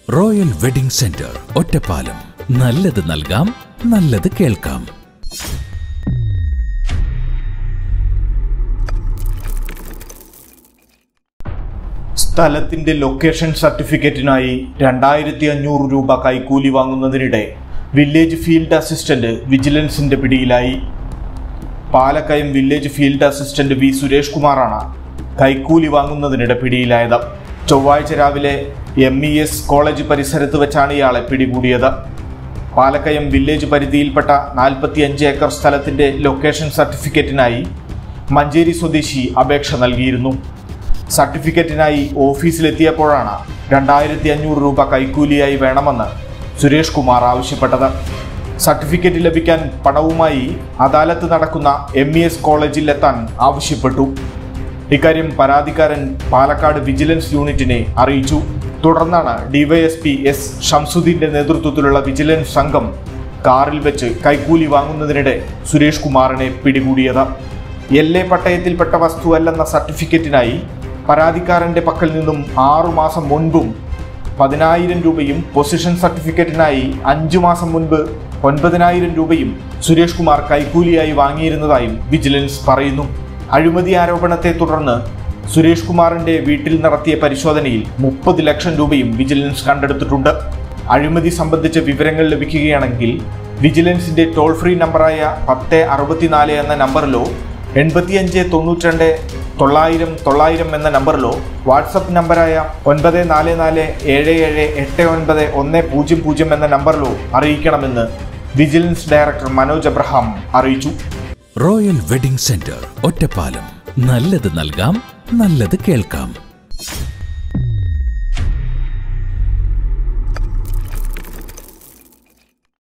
royal wedding centre Ottapalam നല്ലത് നൽകാം നല്ലത് കേൾക്കാം സ്ഥലത്തിന്റെ ലൊക്കേഷൻ സർട്ടിഫിക്കറ്റിനായി രണ്ടായിരത്തി അഞ്ഞൂറ് രൂപ കൈക്കൂലി വാങ്ങുന്നതിനിടെ വില്ലേജ് ഫീൽഡ് അസിസ്റ്റന്റ് വിജിലൻസിന്റെ പിടിയിലായി Palakkayam village field assistant V Suresh കുമാറാണ് കൈക്കൂലി വാങ്ങുന്നതിനിടെ പിടിയിലായത് ചൊവ്വാഴ്ച രാവിലെ എം ഇ എസ് കോളേജ് പരിസരത്ത് വെച്ചാണ് ഇയാളെ പിടികൂടിയത് പാലക്കയം വില്ലേജ് പരിധിയിൽപ്പെട്ട നാൽപ്പത്തിയഞ്ച് ഏക്കർ സ്ഥലത്തിന്റെ ലൊക്കേഷൻ സർട്ടിഫിക്കറ്റിനായി മഞ്ചേരി സ്വദേശി അപേക്ഷ നൽകിയിരുന്നു സർട്ടിഫിക്കറ്റിനായി ഓഫീസിലെത്തിയപ്പോഴാണ് രണ്ടായിരത്തി അഞ്ഞൂറ് രൂപ കൈക്കൂലിയായി വേണമെന്ന് സുരേഷ് കുമാർ ആവശ്യപ്പെട്ടത് സർട്ടിഫിക്കറ്റ് ലഭിക്കാൻ പണവുമായി അദാലത്ത് നടക്കുന്ന എം ഇ എസ് കോളേജിലെത്താൻ ആവശ്യപ്പെട്ടു ഇക്കാര്യം പരാതിക്കാരൻ പാലക്കാട് വിജിലൻസ് യൂണിറ്റിനെ അറിയിച്ചു തുടർന്നാണ് ഡിവൈഎസ്പി എസ് ഷംസുദ്ദീന്റെ നേതൃത്വത്തിലുള്ള വിജിലൻസ് സംഘം കാറിൽ വെച്ച് കൈക്കൂലി വാങ്ങുന്നതിനിടെ സുരേഷ് കുമാറിനെ പിടികൂടിയത് എല്ലേ പട്ടയത്തിൽപ്പെട്ട വസ്തുവല്ലെന്ന സർട്ടിഫിക്കറ്റിനായി പരാതിക്കാരന്റെ പക്കൽ നിന്നും ആറു മാസം മുൻപും പതിനായിരം രൂപയും പൊസിഷൻ സർട്ടിഫിക്കറ്റിനായി അഞ്ചു മാസം മുൻപ് ഒൻപതിനായിരം രൂപയും സുരേഷ് കുമാർ കൈക്കൂലിയായി വാങ്ങിയിരുന്നതായും വിജിലൻസ് പറയുന്നു അഴിമതി ആരോപണത്തെ തുടർന്ന് സുരേഷ് കുമാറിന്റെ വീട്ടിൽ നടത്തിയ പരിശോധനയിൽ മുപ്പത് ലക്ഷം രൂപയും വിജിലൻസ് കണ്ടെടുത്തിട്ടുണ്ട് അഴിമതി സംബന്ധിച്ച വിവരങ്ങൾ ലഭിക്കുകയാണെങ്കിൽ വിജിലൻസിന്റെ ടോൾ ഫ്രീ നമ്പറായ പത്ത് അറുപത്തിനാല് എന്ന നമ്പറിലോ എൺപത്തിയഞ്ച് തൊണ്ണൂറ്റിരണ്ട് തൊള്ളായിരം തൊള്ളായിരം എന്ന നമ്പറിലോ വാട്സപ്പ് നമ്പറായ ഒൻപത് നാല് നാല് ഏഴ് ഏഴ് എട്ട് ഒൻപത് ഒന്ന് പൂജ്യം പൂജ്യം എന്ന നമ്പറിലോ അറിയിക്കണമെന്ന് വിജിലൻസ് ഡയറക്ടർ മനോജ് അബ്രഹാം അറിയിച്ചു റോയൽ വെഡിംഗ് സെന്റർ ഒറ്റപ്പാലം നല്ലത് നൽകാം നല്ലത് കേൾക്കാം